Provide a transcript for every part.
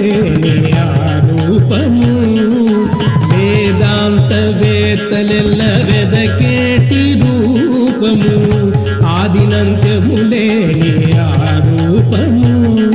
లేని ఆ రూపము వేదాంత వేత్తలెల్ల వెదకేటి రూపము ఆదినంత్యము లేని ఆ రూపము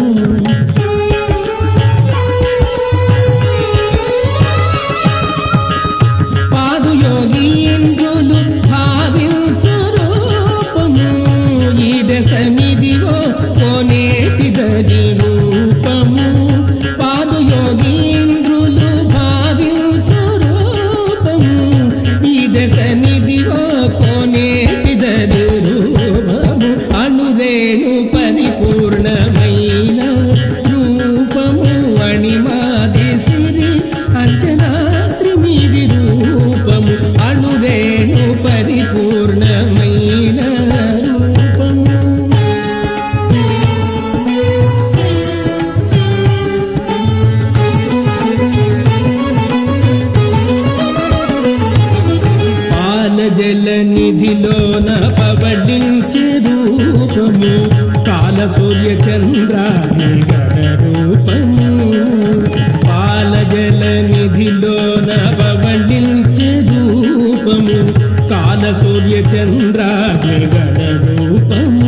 పాదుయోగీంద్రులు భావించు రూపము ఈ దశనిదివో కోనేటిదది రూపము పాదుయోగీంద్రులు భావించు రూపము ఈ దశనిదివో కోనేటిదది రూపము అనురేణు పరిపూర్ణమైన రూపము అణిమాది సిరి అంచనాద్రి మీది రూపము అణురేణు పరిపూర్ణమైన రూపము పాల జల నిధిలోన పవడించే రూపము కాల సూర్య చంద్రాది గణ రూపము పాల జల నిధిలోన పవడించే రూపము కాల సూర్య చంద్రాది గణ రూపము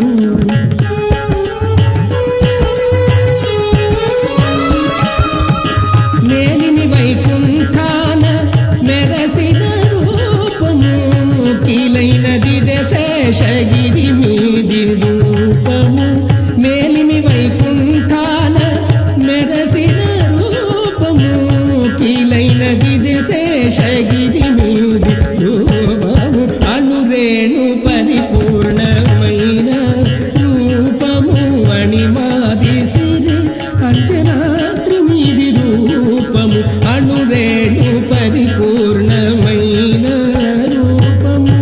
నేలిని వైకుంఠాన మెరసిన రూపము కీలైనది దశేషగిరి మీది రూపము మేలిని వైకుంఠాన మెరసిన రూపము కీలైనది దశేషగిరి మీది రూపము అనురేణు పరిపూర్ణమైన రూపము అణిమాది సిరి అంచనాద్రి మీది రూపము అణువేణు పరిపూర్ణమైన రూపము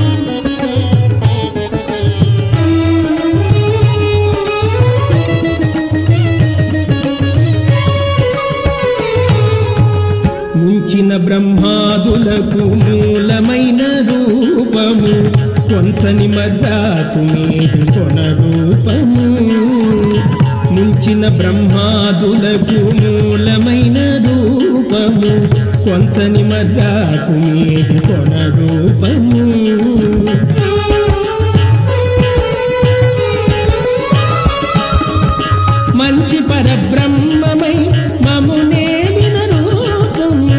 ముంచిన బ్రహ్మాదులకు మూలమైన రూపము కొంచని మద్దాకు మీది కొన రూపము ముంచిన బ్రహ్మాదులకు మూలమైన రూపము కొంచని మద్దాకు మీది కొన రూపము మంచి పరబ్రహ్మమై మము నేలిన రూపము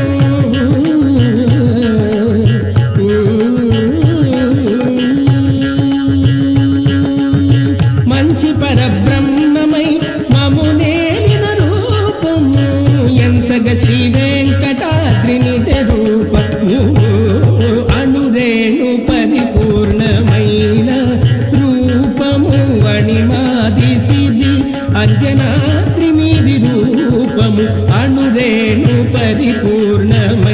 మంచి పరబ్రహ్మమై మము నేలిన రూపము ఎంచగ శ్రీ వెంకటాద్రిని రూపము అనురేణు పరిపూర్ణమైన రూపము అణిమాది సిరి అంజనాద్రి మీది రూపము అణురేణు పరిపూర్ణమైన